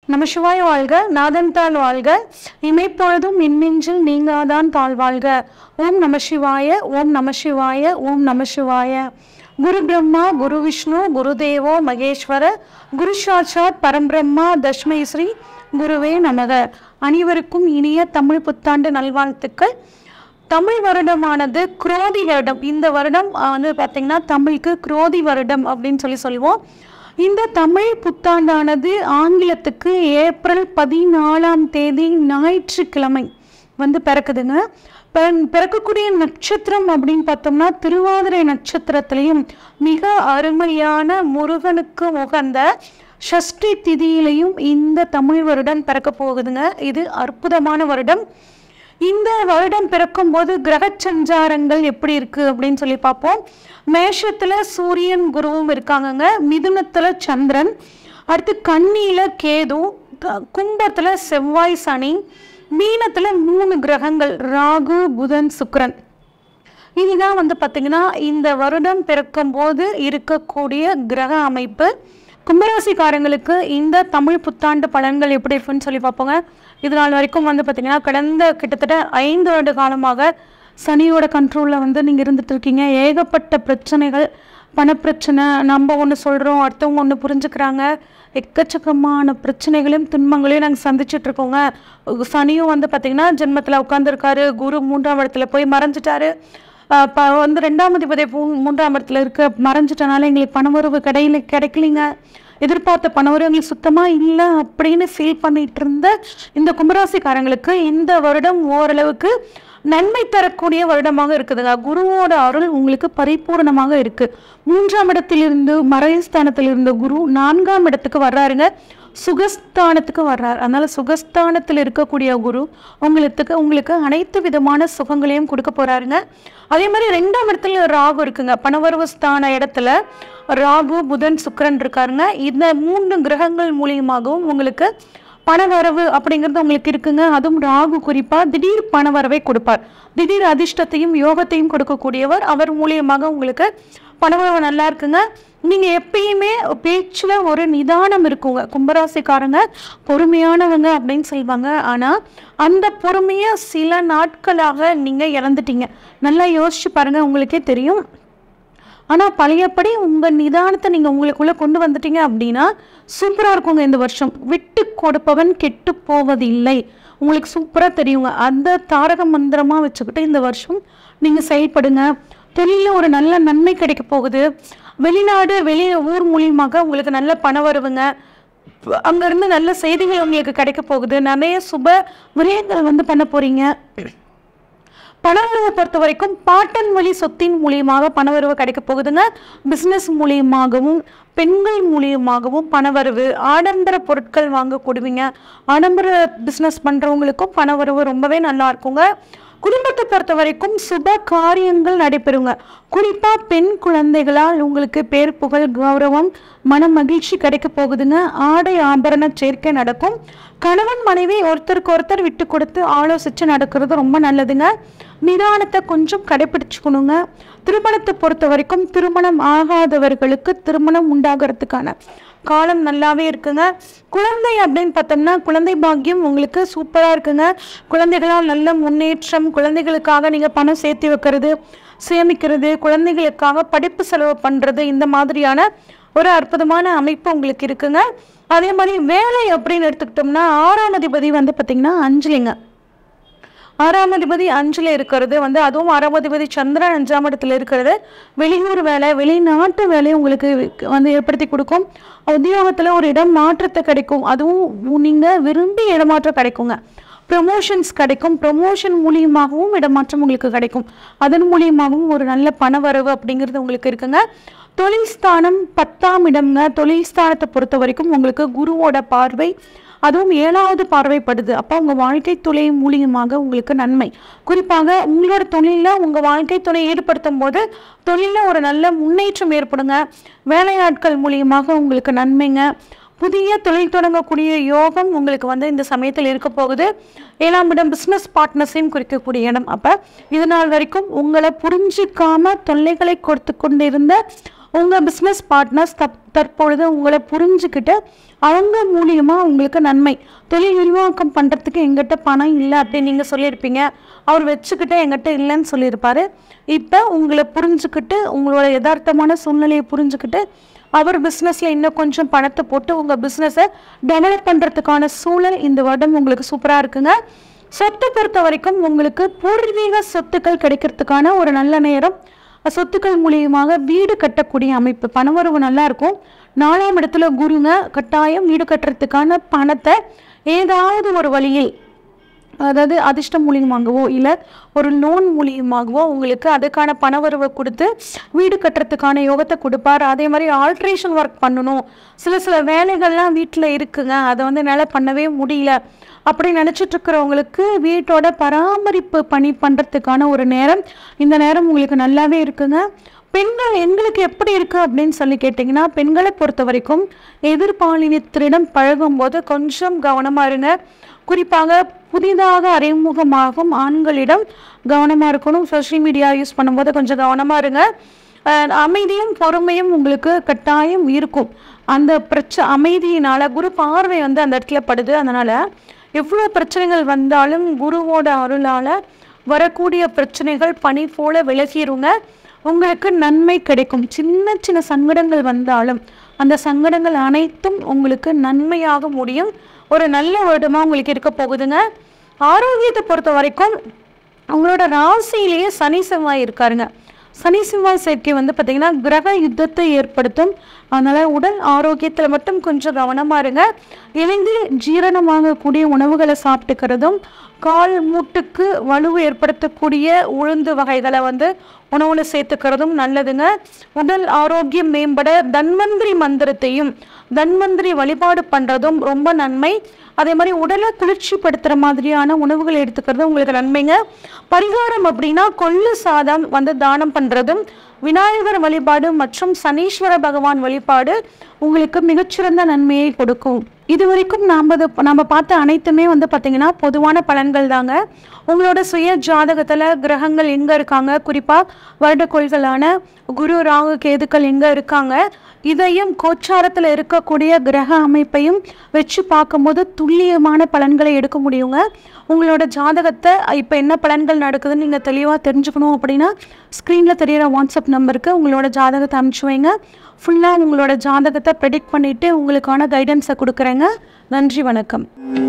நமசிவாய் வாழ்க நாதன் தாழ் வாழ்க இமைப்பொழுதும் மின்மிஞ்சில் நீங்காதான் தாழ் வாழ்க ஓம் நமசிவாய ஓம் நமசிவாய ஓம் நமசிவாய குரு பிரம்மா குரு விஷ்ணு குருதேவோ மகேஸ்வர குரு சாட்சாத் பரம்பிரம்மா தஷ்மை ஸ்ரீ குருவே நமக அனைவருக்கும் இனிய தமிழ் புத்தாண்டு நல்வாழ்த்துக்கள் தமிழ் வருடமானது குரோதி வருடம் இந்த வருடம் ஆஹ், வந்து பார்த்திங்கன்னா தமிழுக்கு குரோதி வருடம் அப்படின்னு சொல்லி சொல்லுவோம் இந்த தமிழ் புத்தாண்டானது ஆங்கிலத்துக்கு ஏப்ரல் பதினாலாம் தேதி ஞாயிற்றுக்கிழமை வந்து பிறக்குதுங்க பிற- பிறக்கக்கூடிய நட்சத்திரம் அப்படின்னு பார்த்தோம்னா திருவாதிரை நட்சத்திரத்திலையும் மிக அருமையான முருகனுக்கு உகந்த ஷஷ்டி திதியிலையும் இந்த தமிழ் வருடம் பிறக்க போகுதுங்க இது அற்புதமான வருடம் இந்த வருடம் பிறக்கும் போது கிரக சஞ்சாரங்கள் எப்படி இருக்கு அப்படின்னு சொல்லி பார்ப்போம் மேஷத்துல சூரியன் குருவும் இருக்காங்கங்க மிதுனத்துல சந்திரன் அடுத்து கன்னியில கேது க- கும்பத்துல செவ்வாய் சனி மீனத்துல மூணு கிரகங்கள் ராகு புதன் சுக்கிரன் இதுதான் வந்து பார்த்தீங்கன்னா இந்த வருடம் பிறக்கும் போது இருக்கக்கூடிய கிரக அமைப்பு கும்பராசிக்காரங்களுக்கு இந்த தமிழ் புத்தாண்டு பலன்கள் எப்படி இருக்குன்னு சொல்லி பார்ப்போங்க இது நாள் வரைக்கும் வந்து பார்த்தீங்கன்னா கடந்த கிட்டத்தட்ட ஐந்து வருட காலமாக சனியோட கண்ட்ரோலில் வந்து நீங்கள் இருந்துட்டு இருக்கீங்க ஏகப்பட்ட பிரச்சனைகள் பணப்பிரச்சனை நம்ம ஒன்று சொல்கிறோம் அடுத்தவங்க ஒன்று புரிஞ்சுக்கிறாங்க எக்கச்சக்கமான பிரச்சனைகளையும் துன்பங்களையும் நாங்கள் சந்திச்சுட்டு இருக்கோங்க சனியும் வந்து பார்த்திங்கன்னா ஜென்மத்தில் உட்காந்துருக்காரு குரு மூன்றாம் இடத்துல போய் மறைஞ்சிட்டாரு ஆஹ் இப்போ வந்து ரெண்டாம் அதிபதி மூ- மூன்றாம் இடத்துல இருக்க மறைஞ்சிட்டனால எங்களுக்கு பணவரவு கிடையில கிடைக்கலிங்க எதிர்பார்த்த பணவரவு எங்களுக்கு சுத்தமாக இல்லை அப்படின்னு ஃபீல் பண்ணிட்டு இருந்த இந்த கும்பராசிக்காரங்களுக்கு இந்த வருடம் ஓரளவுக்கு நன்மை தரக்கூடிய வருடமாக இருக்குதுங்க குருவோட அருள் உங்களுக்கு பரிபூர்ணமாக இருக்கு மூன்றாம் இடத்திலிருந்து மறைஸ்தானத்திலிருந்து குரு நான்காம் இடத்துக்கு வர்றாருங்க சுகஸ்தானத்துக்கு வர்றார் அதனால சுகஸ்தானத்தில் இருக்கக்கூடிய குரு உங்களுக்கு உங்களுக்கு அனைத்து விதமான சுகங்களையும் கொடுக்க போறாருங்க அதே மாதிரி ரெண்டாம் இடத்துல ராகு இருக்குங்க பணவரவு ஸ்தான இடத்துல ராகு புதன் சுக்கிரன் இருக்காருங்க இந்த மூன்று கிரகங்கள் மூலியமாகவும் உங்களுக்கு பணவரவு அப்படிங்கிறது உங்களுக்கு இருக்குங்க அதுவும் ராகு குறிப்பா திடீர் பணவரவை கொடுப்பார் திடீர் அதிர்ஷ்டத்தையும் யோகத்தையும் கொடுக்கக்கூடியவர் அவர் மூலியமாக உங்களுக்கு பணவரவு நல்லா இருக்குங்க நீங்க எப்பயுமே பேச்சுல ஒரு நிதானம் இருக்குங்க கும்பராசிக்காரங்க பொறுமையானவங்க அப்படின்னு சொல்லுவாங்க ஆனா அந்த பொறுமையை சில நாட்களாக நீங்க இழந்துட்டீங்க நல்லா யோசிச்சு பாருங்க உங்களுக்கே தெரியும் ஆனால் பழையபடி உங்கள் நிதானத்தை நீங்கள் உங்களுக்குள்ளே கொண்டு வந்துட்டீங்க அப்படின்னா சூப்பராக இருக்குங்க இந்த வருஷம் விட்டு கொடுப்பவன் கெட்டு போவதில்லை உங்களுக்கு சூப்பராக தெரியுங்க அந்த தாரக மந்திரமாக வச்சுக்கிட்டு இந்த வருஷம் நீங்கள் செயல்படுங்க தொழிலில் ஒரு நல்ல நன்மை கிடைக்க போகுது வெளிநாடு வெளி ஊர் மூலியமாக உங்களுக்கு நல்ல பணம் வருவுங்க அங்கேருந்து நல்ல செய்திகள் உங்களுக்கு கிடைக்க போகுது நிறைய சுப விரயங்கள் வந்து பண்ண போகிறீங்க பணவரவை பொறுத்த வரைக்கும் பாட்டன் வழி சொத்தின் மூலியமாக பணவரவு கிடைக்க போகுதுங்க பிஸ்னஸ் மூலியமாகவும் பெண்கள் மூலியமாகவும் பணவரவு ஆடம்பர பொருட்கள் வாங்க கொடுவீங்க ஆடம்பர பிஸ்னஸ் பண்ணுறவங்களுக்கும் பணவரவு ரொம்பவே நல்லா இருக்குங்க குடும்பத்தை பொறுத்த வரைக்கும் சுப காரியங்கள் நடைபெறுங்க குறிப்பா பெண் குழந்தைகளால் உங்களுக்கு பேர் புகழ் கௌரவம் மன மகிழ்ச்சி கிடைக்க போகுதுங்க ஆடை ஆபரண சேர்க்கை நடக்கும் கணவன் மனைவி ஒருத்தருக்கு ஒருத்தர் விட்டு கொடுத்து ஆலோசிச்சு நடக்கிறது ரொம்ப நல்லதுங்க நிதானத்தை கொஞ்சம் கடைபிடிச்சுக்கணுங்க திருமணத்தை பொறுத்த வரைக்கும் திருமணம் ஆகாதவர்களுக்கு திருமணம் உண்டாகிறதுக்கான காலம் நல்லாவே இருக்குங்க குழந்தை அப்படின்னு பார்த்தோம்னா குழந்தை பாக்கியம் உங்களுக்கு சூப்பராக இருக்குங்க குழந்தைகளால் நல்ல முன்னேற்றம் குழந்தைகளுக்காக நீங்கள் பணம் சேர்த்து வைக்கிறது சேமிக்கிறது குழந்தைகளுக்காக படிப்பு செலவு பண்ணுறது இந்த மாதிரியான ஒரு அற்புதமான அமைப்பு உங்களுக்கு இருக்குங்க அதே மாதிரி வேலை அப்படின்னு எடுத்துக்கிட்டோம்னா ஆறாம் அதிபதி வந்து பார்த்திங்கன்னா அஞ்சலிங்க ஆறாம் அதிபதி அஞ்சுல இருக்கிறது வந்து அதுவும் ஆறாம் அதிபதி சந்திரன் அஞ்சாம் இடத்துல இருக்கிறது வெளியூர் வேலை வெளிநாட்டு வேலையை உங்களுக்கு வந்து ஏற்படுத்தி கொடுக்கும் உத்தியோகத்தில் ஒரு இடம் மாற்றத்தை கிடைக்கும் அதுவும் நீங்கள் விரும்பி இடமாற்றம் கிடைக்குங்க ப்ரமோஷன்ஸ் கிடைக்கும் ப்ரமோஷன் மூலியமாகவும் இடமாற்றம் உங்களுக்கு கிடைக்கும் அதன் மூலியமாகவும் ஒரு நல்ல பணவரவு அப்படிங்கிறது உங்களுக்கு இருக்குங்க தொழில் ஸ்தானம் பத்தாம் இடம்ங்க தொழில் ஸ்தானத்தை பொறுத்த வரைக்கும் உங்களுக்கு குருவோட பார்வை அதுவும் ஏழாவது பார்வைப்படுது அப்போ உங்கள் வாழ்க்கை துணை மூலியமாக உங்களுக்கு நன்மை குறிப்பாக உங்களோட தொழிலில் உங்கள் வாழ்க்கை துணை ஈடுபடுத்தும் போது தொழிலில் ஒரு நல்ல முன்னேற்றம் ஏற்படுங்க வேலையாட்கள் மூலியமாக உங்களுக்கு நன்மைங்க புதிய தொழில் தொடங்கக்கூடிய யோகம் உங்களுக்கு வந்து இந்த சமயத்தில் இருக்க போகுது ஏழாம் இடம் பிஸ்னஸ் பார்ட்னர்ஸையும் குறிக்கக்கூடிய இடம் அப்போ இது நாள் வரைக்கும் உங்களை புரிஞ்சிக்காம தொல்லைகளை கொடுத்து கொண்டிருந்த உங்கள் பிஸ்னஸ் பார்ட்னர்ஸ் தப் தற்பொழுது உங்களை புரிஞ்சுக்கிட்டு அவங்க மூலியமாக உங்களுக்கு நன்மை தொழில் விரிவாக்கம் பண்ணுறதுக்கு எங்கிட்ட பணம் இல்லை அப்படின்னு நீங்கள் சொல்லியிருப்பீங்க அவர் வச்சுக்கிட்டு எங்கிட்ட இல்லைன்னு சொல்லியிருப்பாரு இப்போ உங்களை புரிஞ்சுக்கிட்டு உங்களோட யதார்த்தமான சூழ்நிலையை புரிஞ்சுக்கிட்டு அவர் பிஸ்னஸில் இன்னும் கொஞ்சம் பணத்தை போட்டு உங்கள் பிஸ்னஸை டெவலப் பண்ணுறதுக்கான சூழல் இந்த வருடம் உங்களுக்கு சூப்பராக இருக்குங்க சொத்தை பொறுத்த வரைக்கும் உங்களுக்கு பூர்வீக சொத்துக்கள் கிடைக்கிறதுக்கான ஒரு நல்ல நேரம் சொத்துக்கள் மூலியமாக வீடு கட்டக்கூடிய அமைப்பு பணவரவு நல்லா இருக்கும் நாலாம் இடத்துல குருங்க கட்டாயம் வீடு கட்டுறதுக்கான பணத்தை ஏதாவது ஒரு வழியில் அதாவது அதிர்ஷ்டம் மூலியமாகவோ இல்லை ஒரு லோன் மூலியமாகவோ உங்களுக்கு அதுக்கான பணவரவை கொடுத்து வீடு கட்டுறதுக்கான யோகத்தை கொடுப்பார் அதே மாதிரி ஆல்ட்ரேஷன் ஒர்க் பண்ணணும் சில சில வேலைகள்லாம் வீட்டில் இருக்குங்க அதை வந்து என்னால் பண்ணவே முடியல அப்படி நினச்சிட்டு இருக்கிறவங்களுக்கு வீட்டோட பராமரிப்பு பணி பண்ணுறதுக்கான ஒரு நேரம் இந்த நேரம் உங்களுக்கு நல்லாவே இருக்குங்க பெண்கள் எங்களுக்கு எப்படி இருக்கு அப்படின்னு சொல்லி கேட்டிங்கன்னா பெண்களை பொறுத்த வரைக்கும் எதிர்பாலினத்திடம் பழகும்போது கொஞ்சம் கவனமாக இருங்க குறிப்பாக புதிதாக அறிமுகமாகும் ஆண்களிடம் கவனமாக இருக்கணும் சோஷியல் மீடியா யூஸ் பண்ணும்போது கொஞ்சம் கவனமாக இருங்க அஹ் அமைதியும் பொறுமையும் உங்களுக்கு கட்டாயம் இருக்கும் அந்த பிரச்ச அமைதியினால குரு பார்வை வந்து அந்த இடத்துல படுது அதனால எவ்வளோ பிரச்சனைகள் வந்தாலும் குருவோட அருளால வரக்கூடிய பிரச்சனைகள் பனி போல விலகிருங்க உங்களுக்கு நன்மை கிடைக்கும் சின்ன சின்ன சங்கடங்கள் வந்தாலும் அந்த சங்கடங்கள் அனைத்தும் உங்களுக்கு நன்மையாக முடியும் ஒரு நல்ல வருடமாக உங்களுக்கு இருக்க போகுதுங்க ஆரோக்கியத்தை பொறுத்த வரைக்கும் உங்களோட ராசியிலேயே சனி செவ்வாய் இருக்காருங்க சனி செவ்வாய் சேர்க்கை வந்து பார்த்தீங்கன்னா கிரக யுத்தத்தை ஏற்படுத்தும் அதனால் உடல் ஆரோக்கியத்தில் மட்டும் கொஞ்சம் கவனமாக இருங்க எளிதில் ஜீரணமாகக்கூடிய உணவுகளை சாப்பிட்டுக்கிறதும் கால் மூட்டுக்கு வலுவு ஏற்படுத்தக்கூடிய உளுந்து வகைகளை வந்து உணவுல சேர்த்துக்கிறதும் நல்லதுங்க உடல் ஆரோக்கியம் மேம்பட தன்வந்திரி மந்திரத்தையும் தன்வந்திரி வழிபாடு பண்ணுறதும் ரொம்ப நன்மை அதே மாதிரி உடலை குளிர்ச்சிப்படுத்துகிற மாதிரியான உணவுகள் எடுத்துக்கிறது உங்களுக்கு நன்மைங்க பரிகாரம் அப்படின்னா கொள்ளு சாதம் வந்து தானம் பண்ணுறதும் விநாயகர் வழிபாடு மற்றும் சனீஸ்வர பகவான் வழிபாடு உங்களுக்கு மிகச்சிறந்த நன்மையை கொடுக்கும் இது வரைக்கும் நாம் நம்ம பார்த்த அனைத்துமே வந்து பார்த்தீங்கன்னா பொதுவான பலன்கள் தாங்க உங்களோட சுய ஜாதகத்தில் கிரகங்கள் எங்கே இருக்காங்க குறிப்பாக வருடக்கோள்களான குரு ராகு கேதுக்கள் எங்கே இருக்காங்க இதையும் கோச்சாரத்தில் இருக்கக்கூடிய கிரக அமைப்பையும் வச்சு பார்க்கும்போது துல்லியமான பலன்களை எடுக்க முடியுங்க உங்களோட ஜாதகத்தை இப்போ என்ன பலன்கள் நடக்குதுன்னு நீங்கள் தெளிவாக தெரிஞ்சுக்கணும் அப்படின்னா ஸ்க்ரீனில் தெரியிற வாட்ஸ்அப் நம்பருக்கு உங்களோட ஜாதகத்தை அனுப்பிச்சு வைங்க ஃபுல்லாக உங்களோட ஜாதகத்தை ப்ரெடிக்ட் பண்ணிவிட்டு உங்களுக்கான கைடன்ஸை கொடுக்குறேங்க நன்றி வணக்கம்